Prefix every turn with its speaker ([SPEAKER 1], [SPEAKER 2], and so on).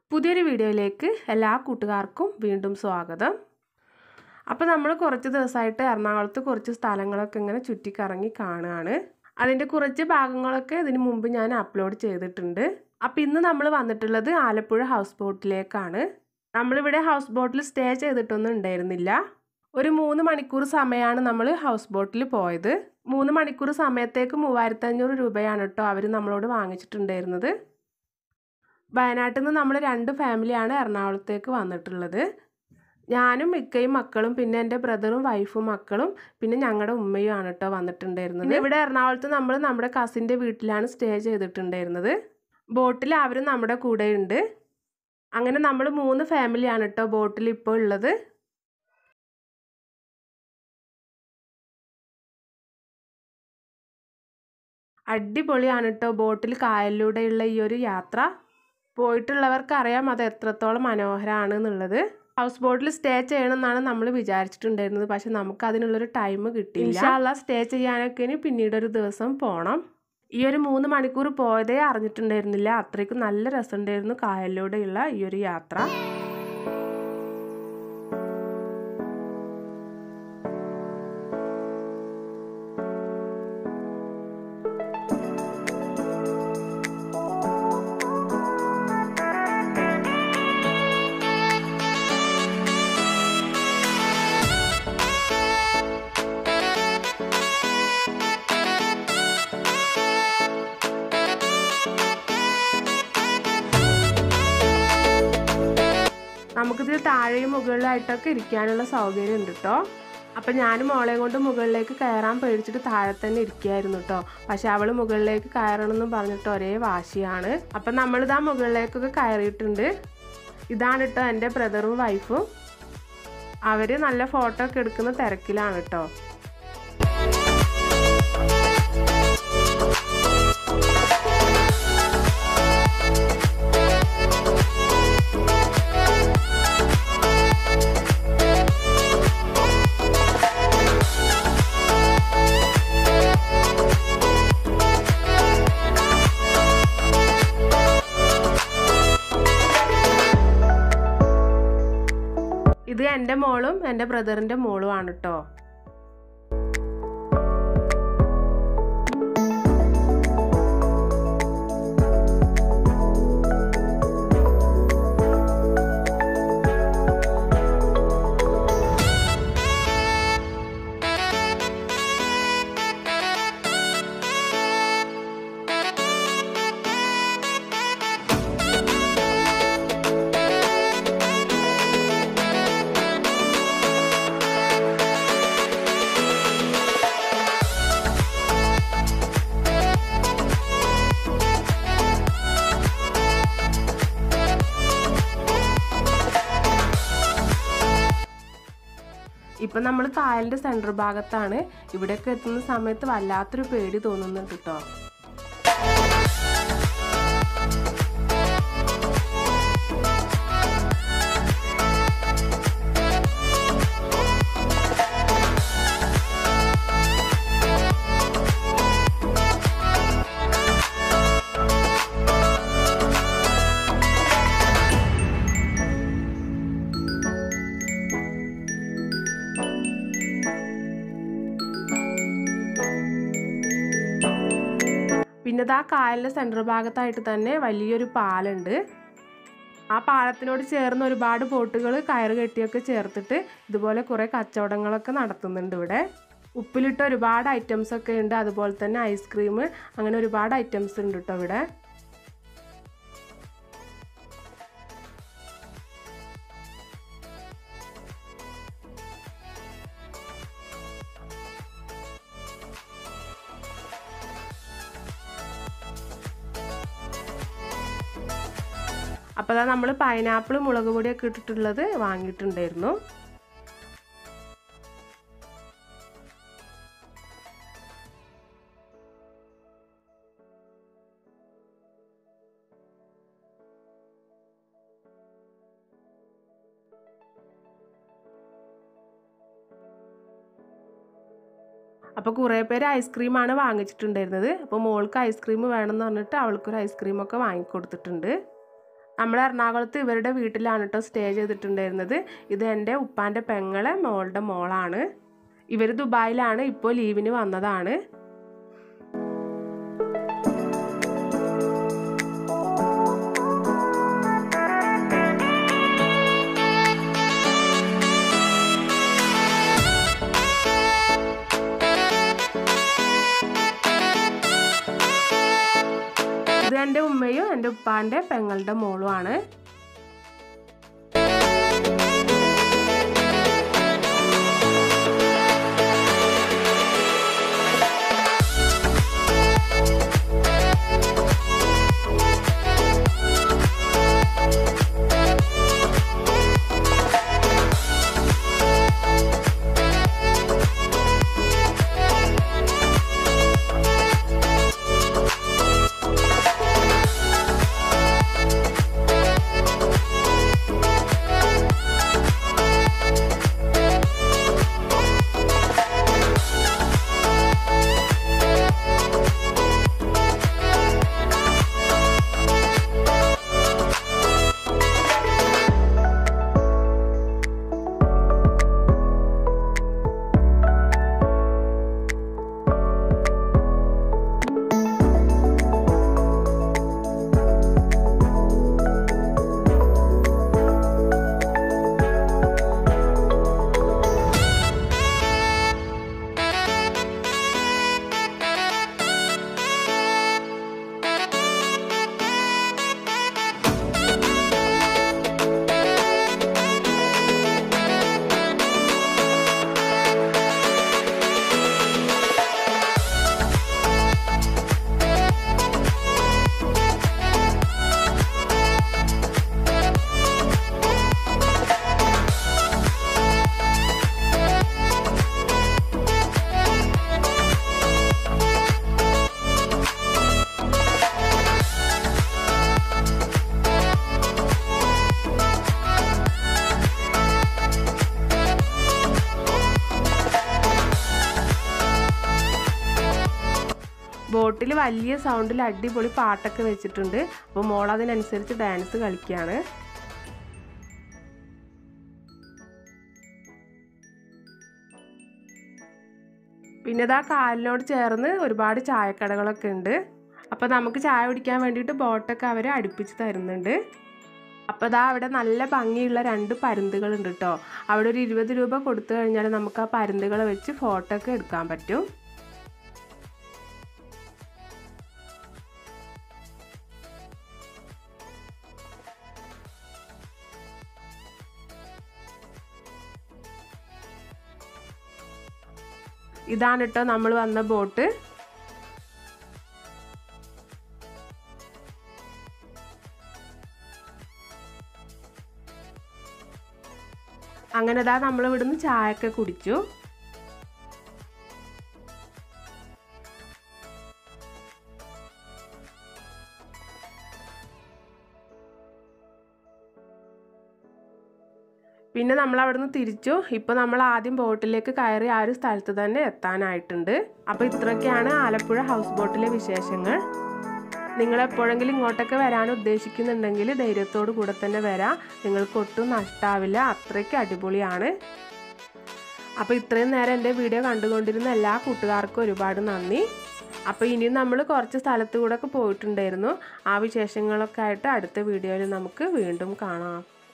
[SPEAKER 1] പുതിയൊരു വീഡിയോയിലേക്ക് എല്ലാ കൂട്ടുകാർക്കും വീണ്ടും സ്വാഗതം അപ്പോൾ നമ്മൾ കുറച്ച് ദിവസമായിട്ട് എറണാകുളത്ത് കുറച്ച് സ്ഥലങ്ങളൊക്കെ ഇങ്ങനെ ചുറ്റിക്കറങ്ങി കാണുകയാണ് അതിൻ്റെ കുറച്ച് ഭാഗങ്ങളൊക്കെ ഇതിന് മുമ്പ് ഞാൻ അപ്ലോഡ് ചെയ്തിട്ടുണ്ട് അപ്പോൾ ഇന്ന് നമ്മൾ വന്നിട്ടുള്ളത് ആലപ്പുഴ ഹൗസ് ബോട്ടിലേക്കാണ് നമ്മളിവിടെ ഹൗസ് ബോട്ടിൽ സ്റ്റേ ചെയ്തിട്ടൊന്നും ഉണ്ടായിരുന്നില്ല ഒരു മൂന്ന് മണിക്കൂർ സമയമാണ് നമ്മൾ ഹൗസ് ബോട്ടിൽ പോയത് മൂന്ന് മണിക്കൂർ സമയത്തേക്ക് മൂവായിരത്തഞ്ഞൂറ് രൂപയാണ് കേട്ടോ അവർ നമ്മളോട് വാങ്ങിച്ചിട്ടുണ്ടായിരുന്നത് വയനാട്ടിൽ നിന്ന് നമ്മൾ രണ്ട് ഫാമിലിയാണ് എറണാകുളത്തേക്ക് വന്നിട്ടുള്ളത് ഞാനും ഇക്കയും മക്കളും പിന്നെ എൻ്റെ ബ്രദറും വൈഫും മക്കളും പിന്നെ ഞങ്ങളുടെ ഉമ്മയും ആണ് കേട്ടോ വന്നിട്ടുണ്ടായിരുന്നത് ഇവിടെ എറണാകുളത്ത് നമ്മൾ നമ്മുടെ കസിൻ്റെ വീട്ടിലാണ് സ്റ്റേ ചെയ്തിട്ടുണ്ടായിരുന്നത് ബോട്ടിൽ അവരും നമ്മുടെ കൂടെ ഉണ്ട് അങ്ങനെ നമ്മൾ മൂന്ന് ഫാമിലിയാണ് കേട്ടോ ബോട്ടിൽ ഇപ്പോൾ ഉള്ളത് അടിപൊളിയാണ് കേട്ടോ ബോട്ടിൽ കായലിലൂടെയുള്ള ഈ ഒരു യാത്ര പോയിട്ടുള്ളവർക്ക് അറിയാം അത് എത്രത്തോളം മനോഹരമാണ് എന്നുള്ളത് ഹൗസ് ബോട്ടിൽ സ്റ്റേ ചെയ്യണമെന്നാണ് നമ്മൾ വിചാരിച്ചിട്ടുണ്ടായിരുന്നത് പക്ഷെ നമുക്ക് അതിനുള്ളൊരു ടൈം കിട്ടിയില്ല ഇൻഷാല്ല സ്റ്റേ ചെയ്യാനൊക്കെ ഇനി പിന്നീട് ഒരു ദിവസം പോകണം ഈ ഒരു മൂന്ന് മണിക്കൂർ പോയതേ അറിഞ്ഞിട്ടുണ്ടായിരുന്നില്ല അത്രയ്ക്കും നല്ല രസമുണ്ടായിരുന്നു കായലിലൂടെയുള്ള ഈ ഒരു യാത്ര നമുക്കിതിൽ താഴെയും മുകളിലായിട്ടൊക്കെ ഇരിക്കാനുള്ള സൗകര്യം ഉണ്ട് കേട്ടോ അപ്പം ഞാനും മോളെ കൊണ്ട് മുകളിലേക്ക് കയറാൻ പേടിച്ചിട്ട് താഴെ തന്നെ ഇരിക്കുകയായിരുന്നു കേട്ടോ പക്ഷെ അവൾ മുകളിലേക്ക് കയറണമെന്ന് പറഞ്ഞിട്ട് ഒരേ വാശിയാണ് അപ്പം നമ്മളിതാ മുകളിലേക്കൊക്കെ കയറിയിട്ടുണ്ട് ഇതാണ് കേട്ടോ എൻ്റെ ബ്രദറും വൈഫും അവർ നല്ല ഫോട്ടോ ഒക്കെ എടുക്കുന്ന തിരക്കിലാണ് കേട്ടോ ഇത് എൻ്റെ മോളും എൻ്റെ ബ്രദറിൻ്റെ മോളും ആണ് കേട്ടോ ഇപ്പം നമ്മൾ കായലിൻ്റെ സെൻറ്റർ ഭാഗത്താണ് ഇവിടെയൊക്കെ എത്തുന്ന സമയത്ത് വല്ലാത്തൊരു പേടി തോന്നുന്നുണ്ട് കേട്ടോ പിന്നെ ആ കായലിൻ്റെ സെൻറ്റർ ഭാഗത്തായിട്ട് തന്നെ വലിയൊരു പാലുണ്ട് ആ പാലത്തിനോട് ചേർന്ന് ഒരുപാട് ബോട്ടുകൾ കയറ് കെട്ടിയൊക്കെ ചേർത്തിട്ട് ഇതുപോലെ കുറേ കച്ചവടങ്ങളൊക്കെ നടത്തുന്നുണ്ട് ഇവിടെ ഉപ്പിലിട്ട ഒരുപാട് ഐറ്റംസ് ഒക്കെ ഉണ്ട് അതുപോലെ തന്നെ ഐസ്ക്രീം അങ്ങനെ ഒരുപാട് ഐറ്റംസ് ഉണ്ട് കേട്ടോ ഇവിടെ അപ്പോൾ അതാ നമ്മൾ പൈനാപ്പിൾ മുളക് പൊടിയൊക്കെ ഇട്ടിട്ടുള്ളത് വാങ്ങിയിട്ടുണ്ടായിരുന്നു അപ്പോൾ കുറേ പേര് ഐസ്ക്രീമാണ് വാങ്ങിച്ചിട്ടുണ്ടായിരുന്നത് അപ്പോൾ മോൾക്ക് ഐസ്ക്രീം വേണമെന്ന് പറഞ്ഞിട്ട് അവൾക്കൊരു ഐസ്ക്രീമൊക്കെ വാങ്ങിക്കൊടുത്തിട്ടുണ്ട് നമ്മൾ എറണാകുളത്ത് ഇവരുടെ വീട്ടിലാണ് കേട്ടോ സ്റ്റേ ചെയ്തിട്ടുണ്ടായിരുന്നത് ഇത് എൻ്റെ ഉപ്പാൻ്റെ പെങ്ങളെ മോളുടെ മോളാണ് ഇവർ ദുബായിലാണ് ഇപ്പോൾ ലീവിന് വന്നതാണ് ഇത് എൻ്റെ ഉമ്മയും എൻ്റെ ഉപ്പാൻ്റെ പെങ്ങളുടെ മോളുമാണ് ബോട്ടിൽ വലിയ സൗണ്ടിൽ അടിപൊളി പാട്ടൊക്കെ വെച്ചിട്ടുണ്ട് അപ്പോൾ മോൾ അതിനനുസരിച്ച് ഡാൻസ് കളിക്കുകയാണ് പിന്നെ ഇതാ കാലിനോട് ചേർന്ന് ഒരുപാട് ചായക്കടകളൊക്കെ ഉണ്ട് അപ്പോൾ നമുക്ക് ചായ കുടിക്കാൻ വേണ്ടിയിട്ട് ബോട്ടൊക്കെ അവർ അടുപ്പിച്ച് തരുന്നുണ്ട് അപ്പോൾ ഇതാ അവിടെ നല്ല ഭംഗിയുള്ള രണ്ട് പരുന്തുകളുണ്ട് കേട്ടോ അവിടെ ഒരു ഇരുപത് രൂപ കൊടുത്തു കഴിഞ്ഞാൽ നമുക്ക് ആ പരുന്തുകളെ വെച്ച് ഫോട്ടോ ഒക്കെ എടുക്കാൻ പറ്റും ഇതാണ് കേട്ടോ നമ്മൾ വന്ന ബോട്ട് അങ്ങനെ ദാ നമ്മൾ ഇവിടുന്ന് ചായയൊക്കെ കുടിച്ചു പിന്നെ നമ്മൾ അവിടുന്ന് തിരിച്ചു ഇപ്പോൾ നമ്മൾ ആദ്യം ബോട്ടിലേക്ക് കയറി ആ ഒരു സ്ഥലത്ത് തന്നെ എത്താനായിട്ടുണ്ട് അപ്പോൾ ഇത്രയൊക്കെയാണ് ആലപ്പുഴ ഹൗസ് ബോട്ടിലെ വിശേഷങ്ങൾ നിങ്ങൾ എപ്പോഴെങ്കിലും ഇങ്ങോട്ടൊക്കെ വരാൻ ഉദ്ദേശിക്കുന്നുണ്ടെങ്കിൽ ധൈര്യത്തോടു കൂടെ തന്നെ വരാം നിങ്ങൾക്ക് ഒട്ടും നഷ്ടാവില്ല അത്രയ്ക്ക് അടിപൊളിയാണ് അപ്പോൾ ഇത്രയും നേരം എൻ്റെ വീഡിയോ കണ്ടുകൊണ്ടിരുന്ന എല്ലാ കൂട്ടുകാർക്കും ഒരുപാട് നന്ദി അപ്പോൾ ഇനിയും നമ്മൾ കുറച്ച് സ്ഥലത്തു കൂടെ ഒക്കെ പോയിട്ടുണ്ടായിരുന്നു ആ വിശേഷങ്ങളൊക്കെ ആയിട്ട് അടുത്ത വീഡിയോയിൽ നമുക്ക് വീണ്ടും കാണാം